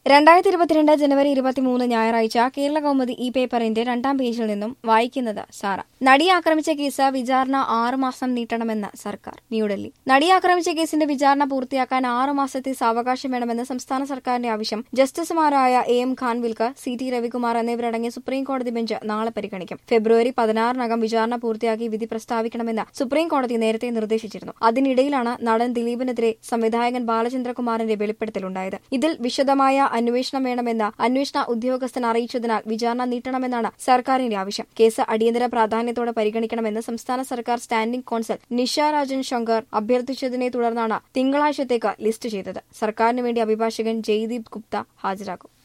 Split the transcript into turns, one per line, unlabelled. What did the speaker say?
രണ്ടായിരത്തി ഇരുപത്തിരണ്ട് ജനുവരി ഇരുപത്തിമൂന്ന് ഞായറാഴ്ച കേരള കൗമുദി ഈ പേപ്പറിന്റെ രണ്ടാം പേജിൽ നിന്നും വായിക്കുന്നത് സാറ നടിയെ ആക്രമിച്ച കേസ് വിചാരണ ആറു മാസം നീട്ടണമെന്ന് സർക്കാർ ന്യൂഡൽഹി നടിയെ ആക്രമിച്ച കേസിന്റെ വിചാരണ പൂർത്തിയാക്കാൻ ആറു മാസത്തെ സാവകാശം വേണമെന്ന് സംസ്ഥാന സർക്കാരിന്റെ ആവശ്യം ജസ്റ്റിസുമാരായ A M Khanwilkar C T Ravikumar എന്നിവരടങ്ങിയ സുപ്രീം കോടതി ബെഞ്ച് നാളെ പരിഗണിക്കും ഫെബ്രുവരി പതിനാറിനകം വിചാരണ പൂർത്തിയാക്കി വിധി പ്രസ്താവിക്കണമെന്ന് സുപ്രീം കോടതി നേരത്തെ നിർദ്ദേശിച്ചിരുന്നു അതിനിടയിലാണ് നടൻ ദിലീപിനെതിരെ സംവിധായകൻ ബാലചന്ദ്രകുമാറിന്റെ വെളിപ്പെടുത്തലുണ്ടായത് ഇതിൽ വിശദമായ അന്വേഷണം വേണമെന്ന് അന്വേഷണ ഉദ്യോഗസ്ഥൻ അറിയിച്ചതിനാൽ വിചാരണ നീട്ടണമെന്നാണ് സർക്കാരിന്റെ ആവശ്യം കേസ് അടിയന്തര പ്രാധാന്യത്തോടെ പരിഗണിക്കണമെന്ന് സംസ്ഥാന സർക്കാർ സ്റ്റാൻഡിംഗ് കോൺസൽ നിഷ രാജൻ ശങ്കർ അഭ്യർത്ഥിച്ചതിനെ തുടർന്നാണ് തിങ്കളാഴ്ചത്തേക്ക് ലിസ്റ്റ് ചെയ്തത് സർക്കാരിന് വേണ്ടി അഭിഭാഷകൻ ജയ്ദീപ് ഗുപ്ത ഹാജരാകും